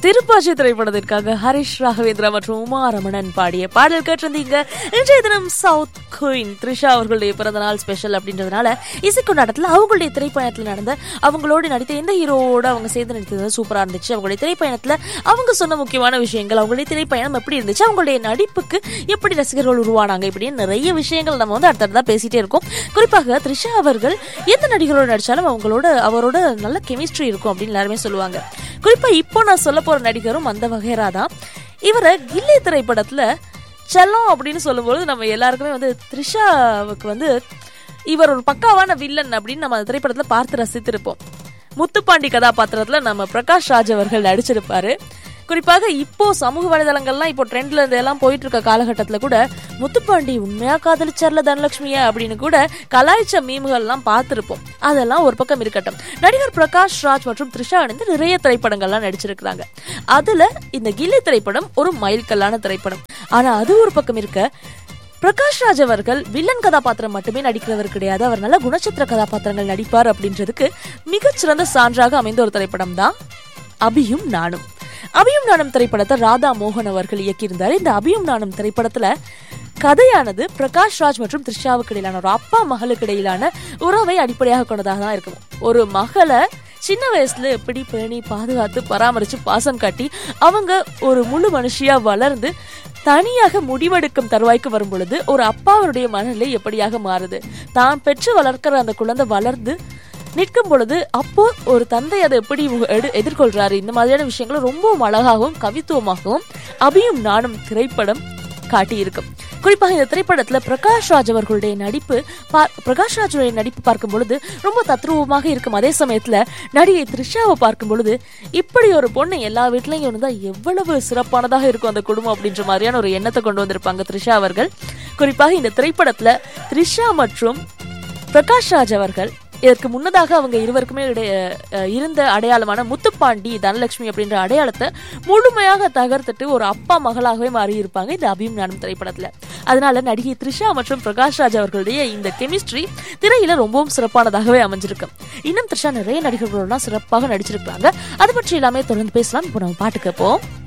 திருப்பாச்சி திரைப்படத்திற்காக ஹரிஷ் ராகவேந்திரா மற்றும் உமா ரமணன் பாடிய பாடல் கேட்டிருந்தீங்க இன்றைய தினம் சவுத் குயின் த்ரிஷா அவர்களுடைய பிறந்த நாள் ஸ்பெஷல் அப்படின்றதுனால இசைக்கொண்டாட்டத்தில் அவங்களுடைய திரைப்பயணத்தில் நடந்த அவங்களோட நடித்த எந்த ஹீரோவோட அவங்க சேர்ந்து நடித்தது சூப்பராக இருந்துச்சு அவங்களுடைய திரைப்பயணத்தில் அவங்க சொன்ன முக்கியமான விஷயங்கள் அவங்களுடைய திரைப்பயணம் எப்படி இருந்துச்சு அவங்களுடைய நடிப்புக்கு எப்படி ரசிகர்கள் உருவானாங்க இப்படின்னு நிறைய விஷயங்கள் நம்ம வந்து அடுத்தடுத்தா பேசிட்டே இருக்கோம் குறிப்பாக த்ரிஷா அவர்கள் எந்த நடிகரோட நடிச்சாலும் அவங்களோட அவரோட நல்ல கெமிஸ்ட்ரி இருக்கும் அப்படின்னு எல்லாருமே சொல்லுவாங்க குறிப்பா இப்போ நான் சொல்ல போற நடிகரும் அந்த வகைரா தான் இவரை கில்லி திரைப்படத்துல செல்லம் அப்படின்னு சொல்லும்போது நம்ம எல்லாருக்குமே வந்து த்ரிஷாவுக்கு வந்து இவர் ஒரு பக்காவான வில்லன் அப்படின்னு நம்ம அந்த திரைப்படத்துல பார்த்து ரசித்திருப்போம் முத்துப்பாண்டி கதாபாத்திரத்துல நம்ம பிரகாஷ் ராஜ் அவர்கள் நடிச்சிருப்பாரு குறிப்பாக இப்போ சமூக வலைதளங்கள்லாம் இப்போ ட்ரெண்ட்ல இருந்து எல்லாம் போயிட்டு இருக்க காலகட்டத்துல கூட முத்துப்பாண்டி உண்மையா காதலிச்சார்ல தனலட்சுமியா அப்படின்னு கூட கலாய்ச்ச மீம்கள்லாம் பார்த்திருப்போம் அதெல்லாம் ஒரு பக்கம் இருக்கட்டும் நடிகர் பிரகாஷ் ராஜ் மற்றும் த்ரிஷா இணைந்து நிறைய திரைப்படங்கள்லாம் நடிச்சிருக்கிறாங்க அதுல இந்த கில்லி திரைப்படம் ஒரு மைல்கல்லான திரைப்படம் ஆனா அது ஒரு பக்கம் இருக்க பிரகாஷ் ராஜ் அவர்கள் வில்லன் கதாபாத்திரம் மட்டுமே நடிக்கிறவர் கிடையாது அவர் நல்ல குணச்சித்திர கதாபாத்திரங்கள் நடிப்பார் அப்படின்றதுக்கு மிகச்சிறந்த சான்றாக அமைந்த ஒரு திரைப்படம் தான் அபியும் நானும் அபியும் நானும் திரைப்படத்தை ராதா மோகன் அவர்கள் இயக்கியிருந்தார் இந்த அபியும் நானும் திரைப்படத்துல கதையானது பிரகாஷ் ராஜ் மற்றும் த்ரிஷாவுக்கு இடையிலான ஒரு அப்பா மகளுக்கு இடையிலான உறவை அடிப்படையாக கொண்டதாக தான் இருக்கும் ஒரு மகளை சின்ன வயசுல எப்படி பேணி பாதுகாத்து பராமரிச்சு பாசம் காட்டி அவங்க ஒரு முழு மனுஷியா வளர்ந்து தனியாக முடிவெடுக்கும் தருவாய்க்கு வரும் பொழுது ஒரு அப்பாவுடைய மனநிலை எப்படியாக மாறுது தான் பெற்று வளர்க்கிற அந்த குழந்தை வளர்ந்து நிற்கும் பொழுது அப்போ ஒரு தந்தை அதை எப்படி எடு எதிர்கொள்றாரு இந்த மாதிரியான விஷயங்களும் ரொம்பவும் அழகாகவும் கவித்துவமாகவும் அபியும் நானும் திரைப்படம் காட்டியிருக்கும் குறிப்பாக இந்த திரைப்படத்துல பிரகாஷ் ராஜ் அவர்களுடைய நடிப்பு பிரகாஷ் ராஜுடைய நடிப்பு பார்க்கும் பொழுது ரொம்ப தத்ரூபமாக இருக்கும் அதே சமயத்துல நடிகை த்ரிஷாவை பார்க்கும் பொழுது இப்படி ஒரு பொண்ணு எல்லா வீட்லயும் இருந்தா எவ்வளவு சிறப்பானதாக இருக்கும் அந்த குடும்பம் அப்படின்ற மாதிரியான ஒரு எண்ணத்தை கொண்டு வந்திருப்பாங்க த்ரிஷா அவர்கள் குறிப்பாக இந்த திரைப்படத்துல த்ரிஷா மற்றும் பிரகாஷ் ராஜ் அவர்கள் இதற்கு முன்னதாக அவங்க இருவருக்குமே இருந்த அடையாளமான முத்துப்பாண்டி தனலட்சுமி அப்படின்ற அடையாளத்தை முழுமையாக தகர்த்துட்டு ஒரு அப்பா மகளாகவே மாறி இருப்பாங்க இந்த அபியும் நானும் திரைப்படத்துல அதனால நடிகை த்ரிஷா மற்றும் பிரகாஷ் ராஜ் அவர்களுடைய இந்த கெமிஸ்ட்ரி திரையில ரொம்பவும் சிறப்பானதாகவே அமைஞ்சிருக்கு இன்னும் த்ரிஷா நிறைய நடிகர்களோட சிறப்பாக நடிச்சிருக்காங்க அது பற்றி எல்லாமே தொடர்ந்து பேசலாம் இப்போ நம்ம பாட்டு கேட்போம்